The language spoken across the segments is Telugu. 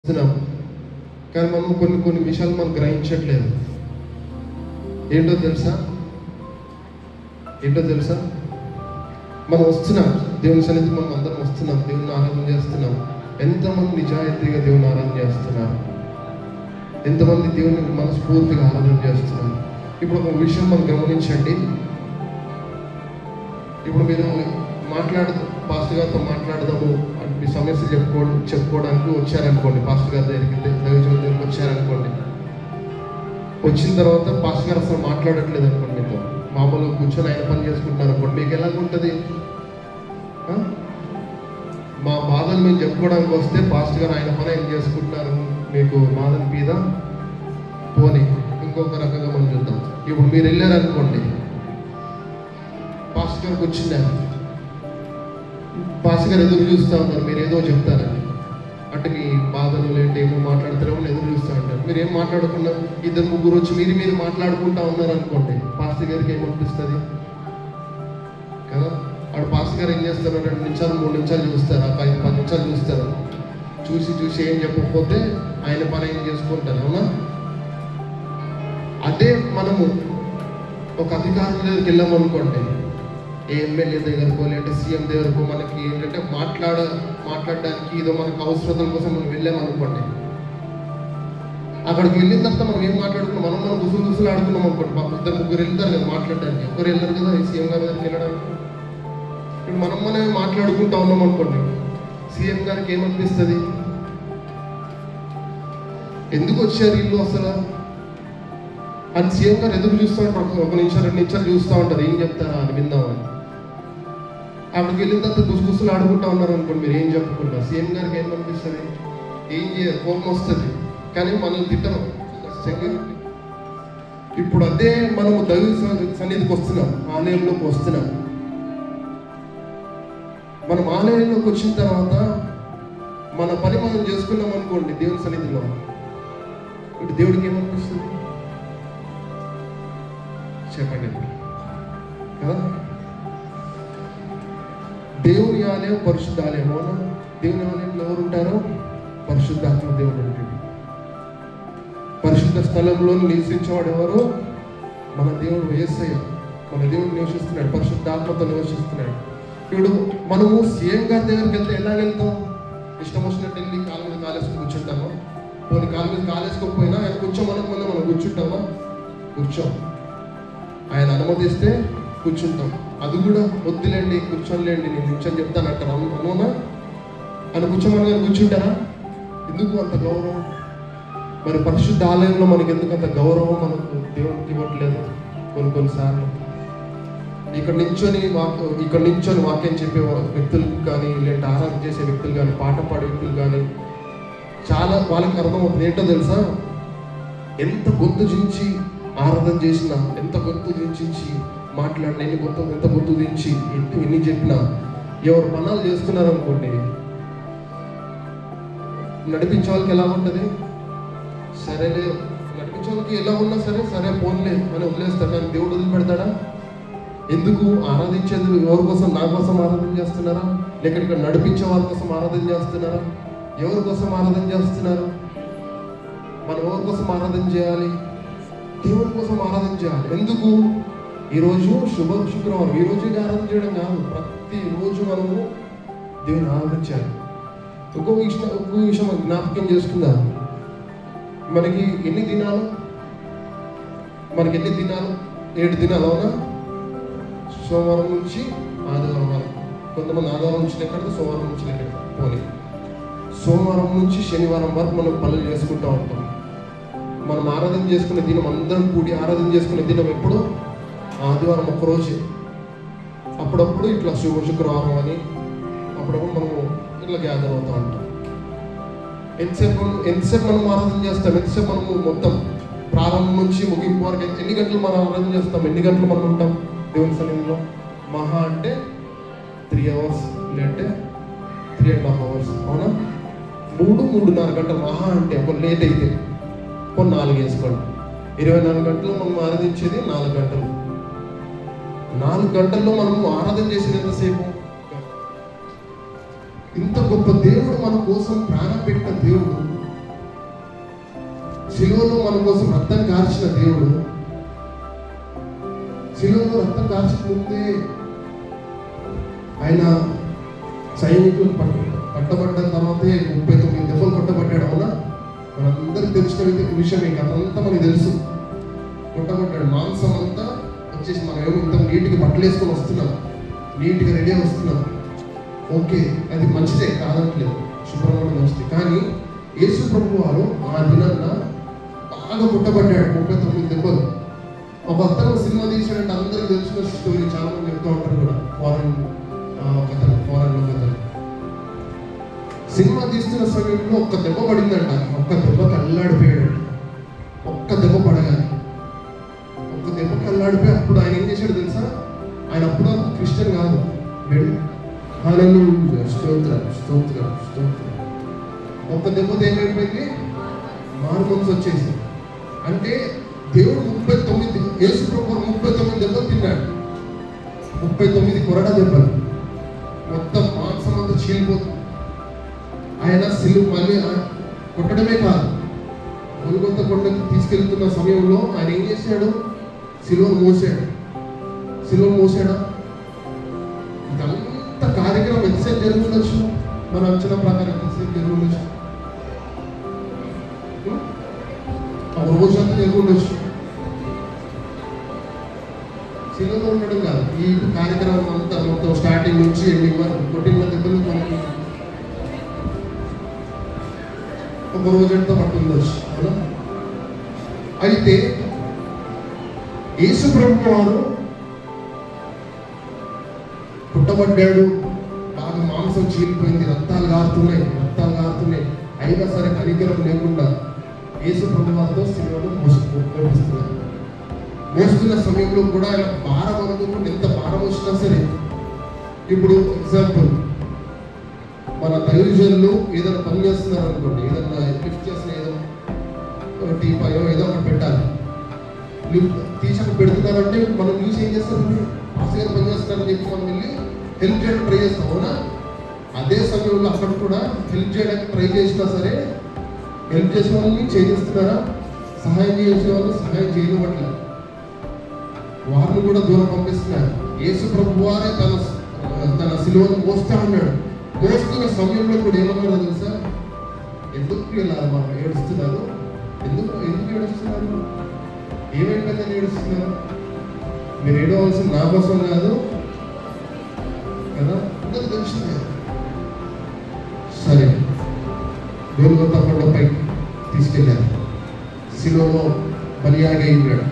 చేస్తున్నాం కానీ మనం కొన్ని కొన్ని విషయాలు మనం గ్రహించట్లేదు ఏంటో తెలుసా ఏంటో తెలుసా మనం వస్తున్నాం దేవుని సన్నిధికి మనం అందరం వస్తున్నాం దేవుని ఆరాధన చేస్తున్నాం ఎంతమంది నిజాయితీగా దేవుని ఆరాధన చేస్తున్నారు ఎంతమంది దేవుని మనస్ఫూర్తిగా ఆరాధన చేస్తున్నారు ఇప్పుడు ఒక విషయం మనం గమనించండి ఇప్పుడు మీరు మాట్లాడు పాస్టర్ గారితో మాట్లాడదాము అంటే మీ సమస్య చెప్పుకో చెప్పుకోవడానికి వచ్చారనుకోండి పాస్టర్ గారి దగ్గరికి దైవజనుల దగ్గరికి వచ్చారనుకోండి వచ్చిన తర్వాత పాస్టర్ గారు అసలు మాట్లాడట్లేదు అనుకోండి మీతో మామూలుగా కూర్చొని ఆయన పని చేసుకుంటున్నారు అనుకోండి మీకు ఎలాగ ఉంటుంది ఆ? మా బాధలు మేము చెప్పుకోవడానికి వస్తే పాస్టర్ గారు ఆయన పని ఆయన చేసుకుంటున్నారు మీకు బాధల మీద పోని ఇంకొక రకంగా మనం చూద్దాం ఇప్పుడు మీరు వెళ్ళారనుకోండి పాస్టర్ గారికి వచ్చిందారు పాస్టర్ గారు ఎదురు చూస్తూ ఉన్నారు మీరు ఏదో చెప్తారని అంటే మీ బాధలు లేంటి ఏమో మాట్లాడతారేమో అని ఎదురు చూస్తూ ఉంటారు మీరు ఏం మాట్లాడకుండా ఇద్దరు ముగ్గురు వచ్చి మీరు మీరు మాట్లాడుకుంటా ఉన్నారు అనుకోండి పాస్టర్ గారికి ఏమనిపిస్తుంది కదా ఆడు పాస్టర్ గారు ఏం చేస్తారు రెండు నిమిషాలు మూడు నిమిషాలు చూస్తారు ఆ పది పది నిమిషాలు చూస్తారు చూసి చూసి ఏం చెప్పకపోతే ఆయన పని ఏం చేసుకుంటారు అవునా అదే మనము ఒక అధికారుల దగ్గరికి వెళ్ళామనుకోండి ఏ ఎమ్మెల్యే దగ్గరకో లేదంటే సీఎం దగ్గరకో మనకి ఏంటంటే మాట్లాడ మాట్లాడడానికి ఏదో మనకు అవసరతల కోసం మనం వెళ్ళామనుకోండి అక్కడికి వెళ్ళిన తర్వాత మనం ఏం మాట్లాడుకున్నాం మనం మనం గుసులు గుసులు ఆడుకున్నాం అనుకోండి పాపం ఇద్దరు ముగ్గురు వెళ్తారు కదా మాట్లాడడానికి ఒకరు వెళ్ళారు కదా ఈ సీఎం గారి దగ్గరికి వెళ్ళడానికి ఇప్పుడు మనం మనమే మాట్లాడుకుంటా ఉన్నాం అనుకోండి సీఎం గారికి ఏమనిపిస్తుంది ఎందుకు వచ్చారు ఇల్లు అసలు అని సీఎం గారు ఎదురు చూస్తూ ఉంటారు ఒక- ఒక నిమిషం రెండు నిమిషాలు చూస్తూ ఉంటారు ఏం చెప్తారా అని విందామని అక్కడికి వెళ్ళిన తర్వాత గుసగుసలు ఆడుకుంటా ఉన్నారు అనుకోండి మీరు ఏం చెప్పకుండా సీఎం గారికి ఏం అనిపిస్తుంది ఏం చేయదు కోపం వస్తుంది కానీ మనల్ని తిట్టరు ఖచ్చితంగా. ఇప్పుడు అదే మనము దైవ స- సన్నిధికి వస్తున్నాం ఆలయంలోకి వస్తున్నాం మనం ఆలయంలోకి వచ్చిన తర్వాత మన పని మనం చేసుకున్నాం అనుకోండి దేవుని సన్నిధిలో ఇప్పుడు దేవుడికి ఏమనిపిస్తుంది చెప్పండి కదా దేవుని ఆలయం పరిశుద్ధ ఆలయం అవునా దేవుని ఆలయంలో ఎవరు ఉంటారో పరిశుద్ధాత్మ దేవుడు ఉంటాడు పరిశుద్ధ స్థలంలో నివసించేవాడు ఎవరు మన దేవుడు వేసయ్య మన దేవుడు నివసిస్తున్నాడు పరిశుద్ధాత్మతో నివసిస్తున్నాడు ఇప్పుడు మనము సీఎం గారి దగ్గరికి వెళ్తే ఎలా వెళ్తాం ఇష్టం వచ్చినట్టు వెళ్ళి కాలు మీద కాలేసుకుని కూర్చుంటామా పోనీ కాలు మీద కాలేసుకోకపోయినా ఆయన కూర్చోమనక ముందు మనం కూర్చుంటామా కూర్చోం ఆయన అనుమతిస్తే కూర్చుంటాం అది కూడా వద్దులేండి కూర్చోలేండి నేను నిమిషం చెప్తాను అంటారు అవును అవునా ఆయన కూర్చోమని కానీ కూర్చుంటారా ఎందుకు అంత గౌరవం మరి పరిశుద్ధ ఆలయంలో మనకి ఎందుకు అంత గౌరవం మనకు దేవునికి ఇవ్వట్లేదు కొన్ని కొన్నిసార్లు ఇక్కడ నించొని వాక్ ఇక్కడ నించొని వాక్యం చెప్పే వ్యక్తులు కానీ లేదంటే ఆరాధన చేసే వ్యక్తులు కానీ పాట పాడే వ్యక్తులు కానీ చాలా వాళ్ళకి అర్థమవుతుంది ఏంటో తెలుసా ఎంత గొంతు దించి ఆరాధన చేసినా ఎంత గొంతు దించి మాట్లాడిన ఎన్ని గొంతు ఎంత గొంతు దించి ఎన్ని ఎన్ని చెప్పినా ఎవరు పనాలు చేస్తున్నారు అనుకోండి నడిపించే వాళ్ళకి ఎలా ఉంటుంది సరేలే నడిపించే వాళ్ళకి ఎలా ఉన్నా సరే సరే పోన్లే అని వదిలేస్తాడు కానీ దేవుడు వదిలిపెడతాడా ఎందుకు ఆరాధించేది ఎవరి కోసం నా కోసం ఆరాధన చేస్తున్నారా లేక ఇక్కడ నడిపించే వాళ్ళ కోసం ఆరాధన చేస్తున్నారా ఎవరి కోసం ఆరాధన చేస్తున్నారు మనం ఎవరి కోసం ఆరాధన చేయాలి దేవుని కోసం ఆరాధన చేయాలి ఎందుకు ఈరోజు శుభ శుక్రవారం ఈ రోజు ఆరాధన చేయడం కాదు ప్రతి రోజు మనము దేవుని ఆరాధించాలి ఒక్కొక్క విషయం ఒక్కొక్క విషయం మనం జ్ఞాపకం చేసుకుందాం మనకి ఎన్ని దినాలు మనకి ఎన్ని దినాలు ఏడు దినాలు అవునా సోమవారం నుంచి ఆదివారం వరకు కొంతమంది ఆదివారం నుంచి లెక్క సోమవారం నుంచి లెక్క పోనీ సోమవారం నుంచి శనివారం వరకు మనం పనులు చేసుకుంటూ ఉంటాం మనం ఆరాధన చేసుకునే దినం అందరం కూడి ఆరాధన చేసుకునే దినం ఎప్పుడు ఆదివారం ఒక్కరోజు అప్పుడప్పుడు ఇట్లా శుభ శుక్రవారం అని అప్పుడప్పుడు మనము ఇట్లా గ్యాదర్ అవుతూ ఉంటాం ఎంతసేపు మనం- ఎంతసేపు మనం ఆరాధన చేస్తాం ఎంతసేపు మనము మొత్తం ప్రారంభం నుంచి ముగింపు వరకు ఎన్ని- ఎన్ని గంటలు మనం ఆరాధన చేస్తాం ఎన్ని గంటలు మనం ఉంటాం దేవుని సన్నిధిలో మహా అంటే త్రీ అవర్స్ లేదంటే త్రీ అండ్ హాఫ్ అవర్స్ అవునా మూడు మూడున్నర గంటలు మహా అంటే ఒక లేట్ అయితే కొన్ని నాలుగు వేసుకోండి ఇరవై నాలుగు గంటలు మనం ఆరాధించేది నాలుగు గంటలు నాలుగు గంటల్లో మనం ఆరాధన చేసేది ఎంతసేపు ఇంత గొప్ప దేవుడు మన కోసం ప్రాణం పెట్టిన దేవుడు సిలువలో మన కోసం రక్తం కార్చిన దేవుడు సిలువలో రక్తం కార్చక ముందే ఆయన సైనికులు పట్ట పట్టబడ్డ తర్వాతే ముప్పై తొమ్మిది దెబ్బలు కొట్టబడ్డాడు అవునా మనందరికి తెలిసిన విధ- విషయం ఇంకా అదంతా మనకి తెలుసు కొట్టబడ్డాడు మాంసం అంతా వచ్చేసి మనం ఏమో ఇంత నీట్గా బట్టలు వేసుకొని వస్తున్నాం నీట్గా రెడీ అయి వస్తున్నాం ఓకే అది మంచిదే కాదనట్లేదు శుభ్రంగా మంచిది కానీ యేసు ప్రభు వారు ఆ దినాన్న బాగా పుట్టబడ్డాడు ముప్పై తొమ్మిది దెబ్బలు ఒక అతను సినిమా తీసాడంటే అందరికి తెలిసిన స్టోరీ చాలా మంది చెప్తూ ఉంటారు కూడా ఫారెన్ కథలు ఫారెన్ కథలు సినిమా తీస్తున్న సమయంలో ఒక్క దెబ్బ పడిందంట ఒక్క దెబ్బకి అల్లాడిపోయాడు ఒక్క దెబ్బ పడగానే ఒక్క దెబ్బకి అల్లాడిపోయి అప్పుడు ఆయన ఏం చేశాడు తెలుసా ఆయన అప్పుడు క్రిస్టియన్ కాదు వెళ్ళి హల్లెలూయా స్తోత్రం స్తోత్రం స్తోత్రం ఒక్క దెబ్బతో ఏమైపోయింది మారు మనసు వచ్చేసి అంటే దేవుడు ముప్పై తొమ్మిది యేసు ప్రభు ముప్పై తొమ్మిది దెబ్బలు తిన్నాడు ముప్పై తొమ్మిది కొరడా దెబ్బలు మొత్తం మాంసం అంతా చీలిపోతుంది ఆయన సిలువ మళ్ళీ ఆ- కొట్టడమే కాదు గొలుగొత్త కొండకి తీసుకెళ్తున్న సమయంలో ఆయన ఏం చేశాడు సిలువను మోసాడు సిలువను మోసాడా ఇదంతా కార్యక్రమం ఎంతసేపు జరుగుతుండొచ్చు మన అంచనా ప్రకారం ఎంతసేపు జరుగుతుండొచ్చు ఉం? ఒక రోజు అంతా జరుగుతుండొచ్చు సిలువలో ఉండడం కాదు ఈ కార్యక్రమం అంతా మొత్తం స్టార్టింగ్ నుంచి ఎండింగ్ వరకు కొట్టిన దెబ్బలు మనకి ఒక రోజంతా పట్టుండొచ్చు అవునా అయితే యేసు ప్రభు వారు పుట్టబడ్డాడు బాగా మాంసం చీలిపోయింది రక్తాలు కారుతున్నాయి రక్తాలు కారుతున్నాయి అయినా సరే కనికరం లేకుండా యేసు ప్రభు వారితో సినిమాను మోసిస్తున్నారు మోస్తున్న సమయంలో కూడా ఆయన భారం అనుకుంటే ఎంత భారం వచ్చినా సరే ఇప్పుడు ఎగ్జాంపుల్ మన దైవజనులు ఏదైనా పని చేస్తున్నారు అనుకోండి ఏదైనా లిఫ్ట్ చేసిన ఏదో టీపాయో ఏదో ఒకటి పెట్టాలి లిఫ్ట్ తీసాక పెడుతున్నారంటే మనం న్యూస్ ఏం చేస్తారండి పాస్ గారు పని చేస్తున్నారని చెప్పి మనం వెళ్ళి హెల్ప్ చేయడానికి ట్రై చేస్తాం అవునా అదే సమయంలో అక్కడ కూడా హెల్ప్ చేయడానికి ట్రై చేసినా సరే హెల్ప్ చేసే వాళ్ళని చేయిస్తున్నారా సహాయం చేసే వాళ్ళు సహాయం చేయనివ్వట్లేదు వారిని కూడా దూరం పంపిస్తున్నారు యేసు ప్రభు వారే తన తన సిలువను మోస్తా ఉన్నాడు మోస్తున్న సమయంలో కూడా ఏమన్నారో తెలుసా ఎందుకు ఇలా మా ఏడుస్తున్నారు ఎందుకు ఎందుకు ఏడుస్తున్నారు ఏమైపోయిందని ఏడుస్తున్నారు మీరు ఏడవలసిన నా కోసం కాదు కదా అందరికి తెలిసిందే సరే గోల్గొత్త కొండపై తీసుకెళ్ళారు సిలువలో బలియాగా అయినాడు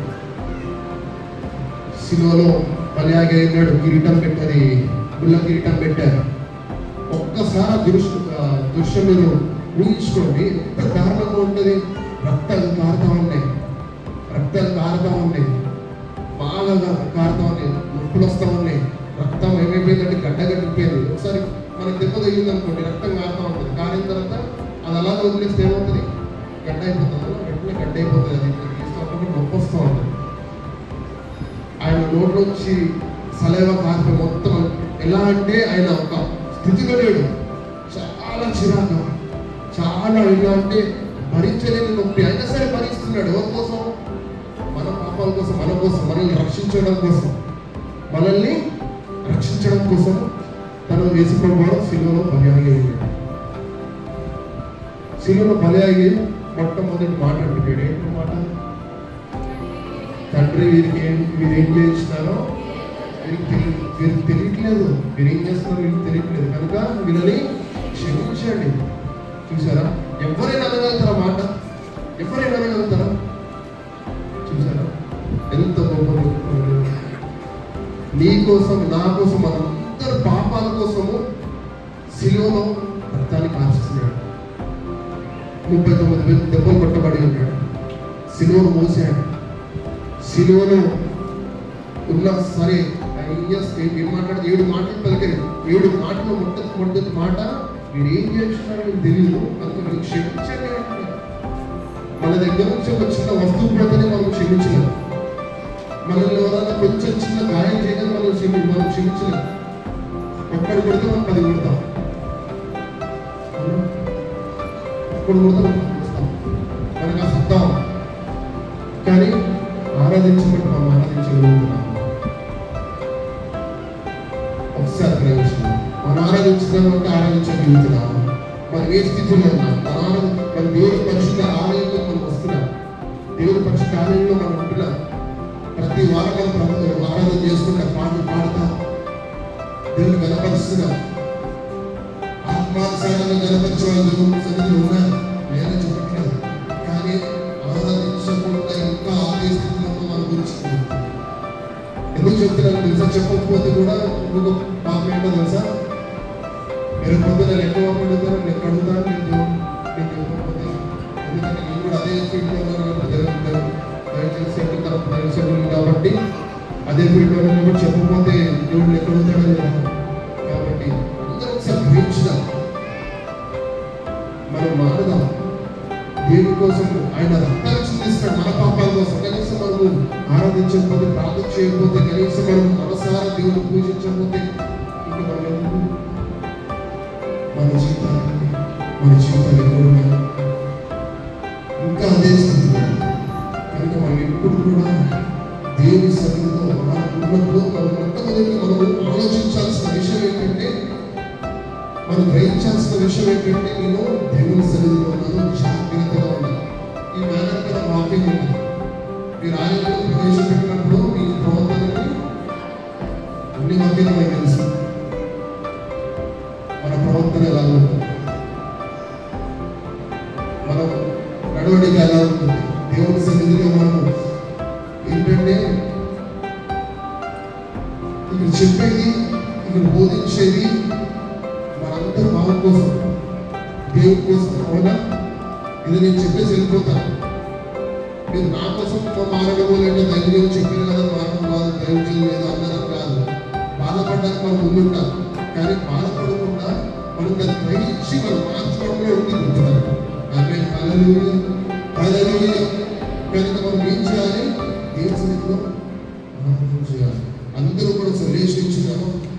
సిలువలో బలియాగా అయినాడు కిరీటం పెట్టారు గుల్ల కిరీటం పెట్టారు ఒక్కసారి ఆ దృశ్య ఆ దృశ్యం మీరు ఊహించుకోండి ఎంత దారుణంగా ఉంటుంది రక్తాలు కారుతా ఉన్నాయి రక్తాలు కారుతా ఉన్నాయి బాగా కా- కారుతా ఉన్నాయి నొప్పులు వస్తూ ఉన్నాయి రక్తం ఏమైపోయిందంటే గడ్డ గడ్డిపోయింది ఒకసారి మనకి దెబ్బ తగిలింది అనుకోండి రక్తం కారుతా ఉంటుంది కారిన తర్వాత అది అలాగే వదిలేస్తే ఏమవుతుంది గడ్డ అయిపోతుంది కదా, వెంటనే గడ్డ అయిపోతుంది అది ఇట్లా తీస్తున్నప్పుడు నొప్పి వస్తూ ఉంటుంది ఆయన నోట్లోంచి సలైవ కార్పు మొత్తం ఎలా అంటే ఆయన ఒక స్థితిలో లేడు చాలా చిరాక చాలా ఎలా అంటే భరించలేని నొప్పి అయినా సరే భరిస్తున్నాడు ఎవరి కోసం మన పాపాల కోసం మన కోసం మనల్ని రక్షించడం కోసం మనల్ని రక్షించడం కోసం తను వేసుకున్న శిలువలో బలియాగి ఉన్నాడు శిలువలో బలియాగి మొట్టమొదటి మాట అంటున్నాడు ఏంటి మాట తండ్రి వీరికి ఏం వీరు ఏం చేయించినారో వీరికి తెలి వీరికి తెలియట్లేదు మీరు ఏం చేస్తున్నారో వీరికి తెలియట్లేదు కనుక వీళ్ళని క్షమించండి చూసారా ఎవరైనా అనగలుగుతారా మాట ఎవరైనా అనగలుగుతారా చూసారా ఎంత గొప్ప గొప్ప నీ కోసం నా కోసం మనందరి పాపాల కోసము సిలువలో రక్తాన్ని కాల్చుతున్నాడు ముప్పై తొమ్మిది వేలు దెబ్బలు కొట్టబడి ఉన్నాడు సిలువను మోసాడు సిలువలో ఉన్న సరే ఆయన ఏం చేస్తే ఏం మాట్లాడితే ఏడు మాటలు పలికారు ఏడు మాటలు మొట్టది మొట్టది మాట మీరు ఏం చేస్తున్నారో మీకు తెలియదు కనుక మీరు క్షమించండి అంటున్నారు మన దగ్గర నుంచి ఒక చిన్న వస్తువు పోతేనే మనం క్షమించలేము మనల్ని ఎవరైనా కొంచెం చిన్న గాయం చేయడం మనం క్షమి మనం క్షమించలేము ఒక్కడు కొడితే మనం పది కొడతాం ఒక్కడు కొడితే మనం కొడతాం మనకు ఆ సత్తా ఉంది. కానీ ఆరాధించినట్టు మనం ఆరాధించగలుగుతున్నాం ఒకసారి ప్రవేశం మనం ఆరాధించడం ఆరాధించగలుగుతున్నాం మనం ఏ స్థితిలో ఉన్నాం మన ఆరాధన మన దేవుడి పరిశుద్ధ ఆలయంలో మనం వస్తున్నాం దేవుడి పరిశుద్ధ ఆలయంలో మనం ఉంటున్నాం ప్రతి వారం మనం ప్రభు- ఆరాధన చేసుకుంటాం పాటలు పాడతాం దేవుని గణపరుస్తున్నాం ఆత్మానుసారంగా గణపరిచే వాళ్ళు దేవుని సన్నిధిలో ఉన్నారు నేను చెప్పట్లేదు కానీ ఆరాధించకుండా ఇంకా ఆదే స్థితిలో ఉన్న మన గురించి తెలియదు. ఎందుకు చెప్తున్నాను తెలుసా చెప్పకపోతే కూడా ఇంకొక పాపం ఏంటో తెలుసా మీరు పొద్దున లెక్క అడుగుతారు లెక్క అడుగుతాను నేను దేవుడు నేను చెప్పకపోతే ఎందుకంటే నేను కూడా అదే ఫీల్డ్లో ఉన్నాను కాబట్టి దేవుడు దేవుడు దయచేసి ఎక్కడ తరపు దయచేసి కాబట్టి అదే ఫీల్డ్లో ఉన్నాను కాబట్టి చెప్పకపోతే దేవుడు లెక్క అడుగుతాడు కదా కాబట్టి అందరూ ఒకసారి గ్రహించుదాం మనం మారుదాం దేవుని కోసం ఆయన రక్తాన్ని చిందిస్తాడు మన పాపాల కోసం కనీసం మనము ఆరాధించకపోతే ప్రార్థన చేయకపోతే కనీసం మనం మనసారా దేవుని పూజించకపోతే ఇంకా మనం ఎందుకు మన జీవితాలు మన జీవితాలు ఎప్పుడు ఉన్నాయి? ఇంకా అదే స్థితిలో కనుక మనం ఎప్పుడు కూడా దేవుని సన్నిధిలో మనం ఉన్నప్పుడు మనం మొట్టమొదటి మనము ఆలోచించాల్సిన విషయం ఏంటంటే మనం గ్రహించాల్సిన విషయం ఏంటంటే నేను దేవుని సన్నిధిలో ఉన్నాను జాగ్రత్తగా ఉన్నాను ఈ మేనర్ మీద వాక్యం ఉంది మీరు ఆయనలో ప్రవేశపెట్టినప్పుడు మీ ప్రవర్తనని అన్ని వాక్యాలు మనకు తెలుసు మన ప్రవర్తన ఎలా ఉంటుంది మనం నడవడిక ఎలా ఉంటుంది దేవుని సన్నిధిలో మనము ఏంటంటే ఇక్కడ చెప్పేది ఇక్కడ బోధించేది మనందరి భావం కోసం దేవుడి కోసం అవునా ఇది నేను చెప్పేసి వెళ్ళిపోతాను మీరు నా కోసం మారడము లేదా ధైర్యం చెప్పిన కదా మారడం కాదు ధైర్యం లేదు అందరం కాదు బాధపడడానికి మనం ముందుంటాం కానీ బాధపడకుండా మనం దాన్ని గ్రహించి మనం మార్చుకోవడంలో ఉంది గుర్తున్నారు ఆమె హల్లెలూయా హల్లెలూయా కనుక మనం ఏం చేయాలి దేవుని సన్నిధిలో ఆరాధన చేయాలి అందరూ కూడా సందేశించుదాము